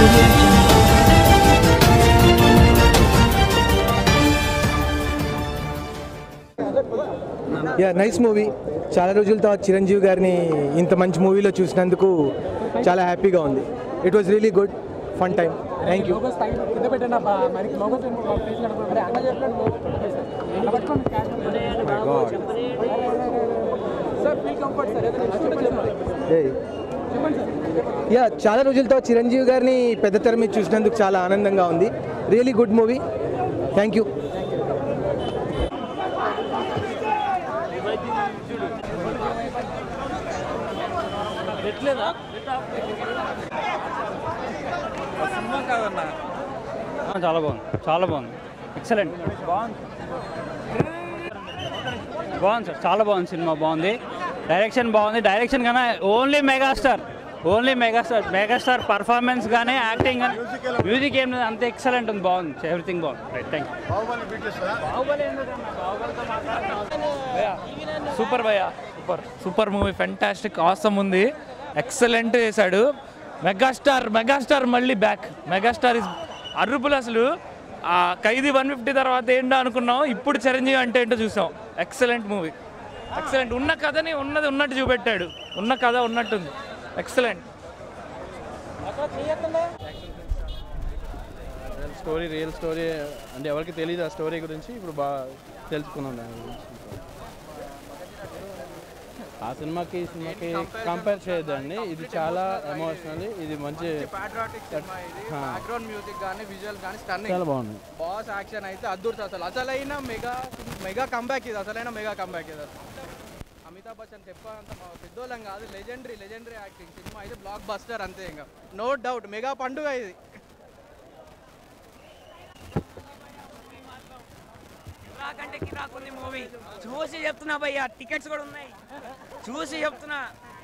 audio jungle. Yeah nice movie చాలా రోజుల తర్వాత చిరంజీవి గారిని ఇంత మంచి మూవీలో చూసినందుకు చాలా హ్యాపీగా ఉంది it was really good fun time thank you yeah చాలా రోజులతో చిరంజీవి గారిని పెద్ద తెర మీద చూసినందుకు చాలా ఆనందంగా ఉంది really good movie thank you ఆ, చాలా బాగుంది చాలా బాగుంది ఎక్సలెంట్ బాగుంది బాగుంది సార్ చాలా బాగుంది సినిమా బాగుంది డైరెక్షన్ బాగుంది డైరెక్షన్ కన్నా only megastar only megastar megastar performance కానీ యాక్టింగ్ కానీ మ్యూజిక్ ఏం లేదు అంత ఎక్సలెంట్ ఉంది బాగుంది ఎవ్రీథింగ్ బాగుంది రైట్ థ్యాంక్ సూపర్ భయ్య super super movie fantastic awesome ఉంది ఎక్సలెంట్ చేశాడు మెగాస్టార్ మెగాస్టార్ మళ్ళీ బ్యాక్ మెగాస్టార్ ఇస్ అర్రుపులు అసలు ఆ ఖైదీ వన్ ఫిఫ్టీ తర్వాత ఏంటో అనుకున్నాం ఇప్పుడు చిరంజీవి అంటే ఏంటో చూసాం ఎక్సలెంట్ మూవీ ఎక్సలెంట్ ఉన్న కథని ఉన్నది ఉన్నట్టు చూపెట్టాడు ఉన్న కథ ఉన్నట్టుంది ఎక్సలెంట్ స్టోరీ రియల్ స్టోరీ అంటే ఎవరికి తెలియదు ఆ స్టోరీ గురించి ఇప్పుడు బాగా తెలుసుకున్నాం దాని గురించి ఆ సినిమాకి ఈ సినిమాకి కంపేర్ చేయొద్దండి ఇది చాలా ఎమోషనల్ ఇది మంచి హా. బ్యాక్గ్రౌండ్ మ్యూజిక్ కానీ విజువల్ కానీ స్టన్నింగ్ చాలా బాగుంది బాస్ యాక్షన్ అయితే అద్దుర్తి అసలు అసలైన మెగా మెగా కంబ్యాక్ ఇది అసలైన మెగా కంబ్యాక్ ఇది అసలు అమితాబ్ బచ్చన్ చెప్పంత మా పెద్దోళ్ళం కాదు లెజెండరీ లెజెండరీ యాక్టింగ్ సినిమా అయితే బ్లాక్ బస్టర్ అంతే ఇంకా నో డౌట్ మెగా పండుగ ఇది కిరాకంటే కిరాక్ ఉంది మూవీ చూసి చెప్తున్నా భయ్యా టికెట్స్ కూడా ఉన్నాయి చూసి చెప్తున్నా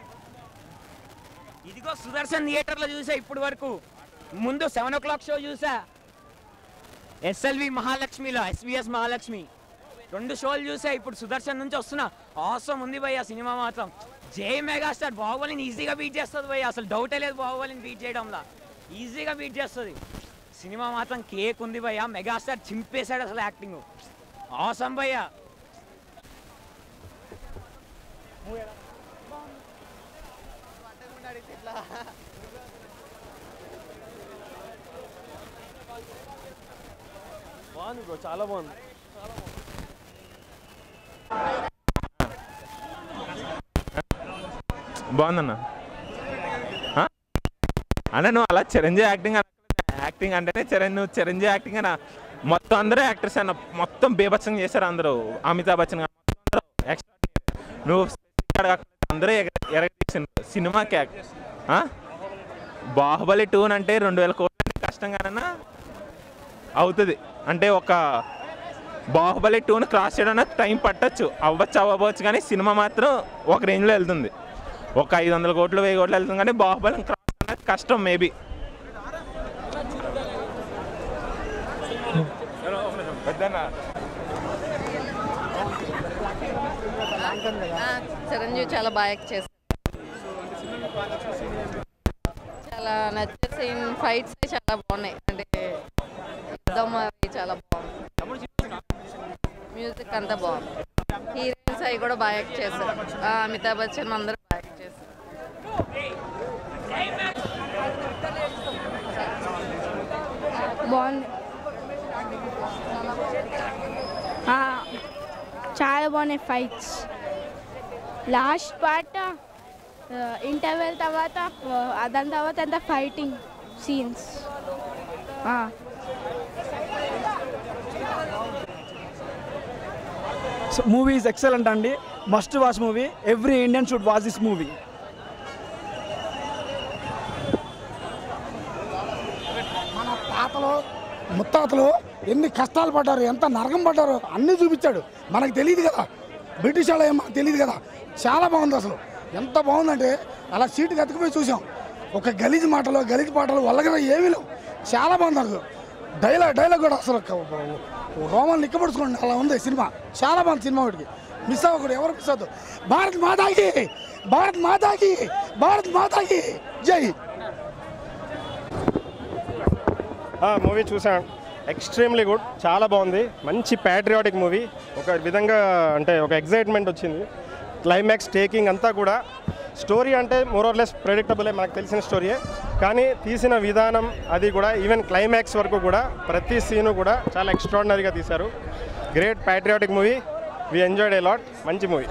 ఇదిగో సుదర్శన్ థియేటర్లో చూసా ఇప్పుడు వరకు ముందు సెవెన్ ఓ క్లాక్ షో చూసా ఎస్ఎల్వి మహాలక్ష్మిలో ఎస్విఎస్ మహాలక్ష్మి రెండు షోలు చూసా ఇప్పుడు సుదర్శన్ నుంచి వస్తున్నా అవసరం ఉంది భయ్య సినిమా మాత్రం జై మెగాస్టార్ బాహుబలిని ఈజీగా బీట్ చేస్తుంది భయ్య అసలు డౌటే లేదు బాహుబలిని బీట్ చేయడంలో ఈజీగా బీట్ చేస్తుంది సినిమా మాత్రం కేక్ ఉంది భయ్య మెగాస్టార్ చింపేశాడు అసలు యాక్టింగ్ అవసరం భయ్య బాగుంది బ్రో చాలా బాగుంది బాగుందన్న ఆ? అన్న నువ్వు అలా చిరంజీవి యాక్టింగ్ అనట్లేదు. యాక్టింగ్ అంటేనే చిరంజీవి నువ్వు చిరంజీవి యాక్టింగ్ అన్న మొత్తం అందరూ యాక్టర్స్ అన్న మొత్తం బీభత్సం చేశారు అందరూ అమితాబ్ బచ్చన్ గారు మొత్తం అందరూ extraordinary. నువ్వు specific గా కాకుండా అందరూ ఎగ- ఎరగదీసిన సినిమాకి యాక్ట్ ఆ? బాహుబలి టూ అంటే రెండు వేల కోట్లు అంటే కష్టంగానన్నా అవుతుంది అంటే ఒక బాహుబలి టూని క్రాస్ చేయడానికి టైం పట్టచ్చు అవ్వచ్చు అవ్వవచ్చు కానీ సినిమా మాత్రం ఒక రేంజ్లో వెళ్తుంది ఒక ఐదు వందల కోట్లు వెయ్యి కోట్లు వెళ్తుంది కానీ బాహుబలి క్రాస్ అనేది కష్టం మేబీ చిరంజీవి చాలా బాగా యాక్ట్ చేశారు చాలా నచ్చే సీన్ ఫైట్స్ చాలా బాగున్నాయి అంటే యుద్ధం అవి చాలా బాగుంది మ్యూజిక్ అంతా బాగుంది హీరోయిన్స్ అవి కూడా బాగా యాక్ట్ చేశారు ఆ, అమితాబ్ బచ్చన్ అందరూ బాగా యాక్ట్ చేశారు బాగుంది ఆ, చాలా బాగున్నాయి ఫైట్స్ లాస్ట్ పార్ట్ ఇంటర్వెల్ తర్వాత ఆ, దాని తర్వాత అంతా fighting scenes so movie is excellent అండి must watch movie every Indian should watch this movie మన తాతలు ముత్తాతలు ఎన్ని కష్టాలు పడ్డారు ఎంత నరకం పడ్డారు అన్నీ చూపించాడు మనకు తెలియదు కదా బ్రిటిష్ వాళ్ళు ఏం మనకు తెలియదు కదా చాలా బాగుంది అసలు ఎంత బాగుందంటే అలా సీటు కత్తుకుపోయి చూసాం ఒక గలీజ్ మాటలు గలీజ్ పాటలు వల్లగా ఏమీ లేవు చాలా బాగుంది అసలు డైలాగ్ డైలాగ్ కూడా అసలు రోమన్ నిక్కబడుచుకోండి అలా ఉంది సినిమా చాలా బాగుంది సినిమా ఒకటికి మిస్ అవ్వకూడదు ఎవరు మిస్ అవ్వద్దు భారత్ మాతాకి భారత్ మాతాకి భారత్ మాతాకి జై మూవీ చూసాను ఎక్స్ట్రీమ్లీ గుడ్ చాలా బాగుంది మంచి ప్యాట్రియాటిక్ మూవీ ఒక విధంగా అంటే ఒక ఎగ్జైట్మెంట్ వచ్చింది క్లైమాక్స్ టేకింగ్ అంతా కూడా స్టోరీ అంటే మోరర్లెస్ ప్రెడిక్టబులే మనకు తెలిసిన స్టోరీయే కానీ తీసిన విధానం అది కూడా ఈవెన్ క్లైమాక్స్ వరకు కూడా ప్రతి సీను కూడా చాలా ఎక్స్ట్రాడినరీగా తీశారు great patriotic movie we enjoyed a lot మంచి మూవీ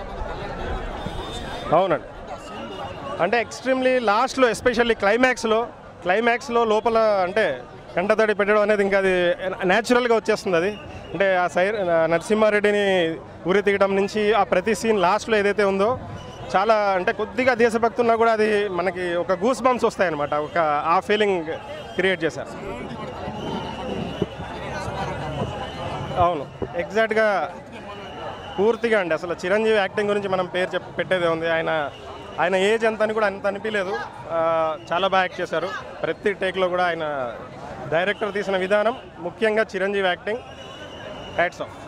అవునండి అంటే ఎక్స్ట్రీమ్లీ లాస్ట్లో ఎస్పెషల్లీ క్లైమాక్స్లో క్లైమాక్స్లో లోపల అంటే కంటతడి పెట్టడం అనేది ఇంకా అది న్యాచురల్గా వచ్చేస్తుంది అది అంటే ఆ సై నరసింహారెడ్డిని ఉరి తీయడం నుంచి ఆ ప్రతి సీన్ లాస్ట్లో ఏదైతే ఉందో చాలా అంటే కొద్దిగా దేశభక్తి ఉన్నా కూడా అది మనకి ఒక గూస్ బంప్స్ వస్తాయన్నమాట ఒక ఆ ఫీలింగ్ క్రియేట్ చేశారు అవును ఎగ్జాక్ట్గా పూర్తిగా అండి అసలు చిరంజీవి యాక్టింగ్ గురించి మనం పేరు చెప్ పెట్టేదే ఉంది ఆయన ఆయన ఏజ్ ఎంత అని కూడా అంత అనిపించలేదు ఆ, చాలా బాగా యాక్ట్ చేశారు ప్రతి టేక్లో కూడా ఆయన డైరెక్టర్ తీసిన విధానం ముఖ్యంగా Chiranjeevi acting hats off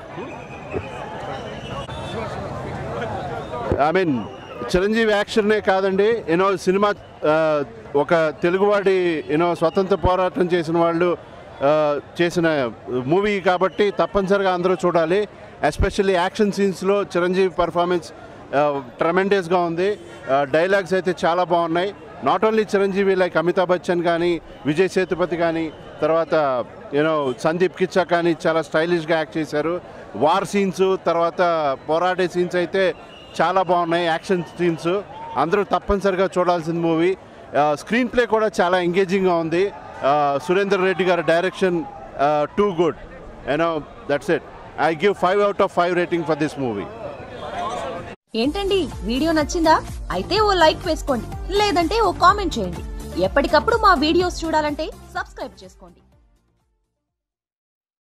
I mean Chiranjeevi యాక్షనే కాదండి యూనో సినిమా ఆ, ఒక తెలుగువాడి యూనో స్వతంత్ర పోరాటం చేసిన వాళ్ళు ఆ, చేసిన మూవీ కాబట్టి తప్పనిసరిగా అందరూ చూడాలి ఎస్పెషల్లీ యాక్షన్ సీన్స్లో చిరంజీవి పర్ఫార్మెన్స్ ట్రమెండియస్గా ఉంది డైలాగ్స్ అయితే చాలా బాగున్నాయి not only Chiranjeevi like Amitabh Bachchan కానీ విజయ్ సేతుపతి కానీ తర్వాత యూనో సందీప్ కిచ్చా కానీ చాలా స్టైలిష్గా యాక్ట్ చేశారు వార్ సీన్స్ తర్వాత పోరాడే సీన్స్ అయితే చాలా బాగున్నాయి యాక్షన్ సీన్స్ అందరూ తప్పనిసరిగా చూడాల్సిన మూవీ స్క్రీన్ ప్లే కూడా చాలా ఎంగేజింగ్గా ఉంది సురేందర్ రెడ్డి గారి direction too good you know that's it I give five out of five rating for this movie ఏంటండి వీడియో నచ్చిందా అయితే ఓ లైక్ వేసుకోండి లేదంటే ఓ కామెంట్ చేయండి ఎప్పటికప్పుడు మా వీడియోస్ చూడాలంటే సబ్స్క్రైబ్ చేసుకోండి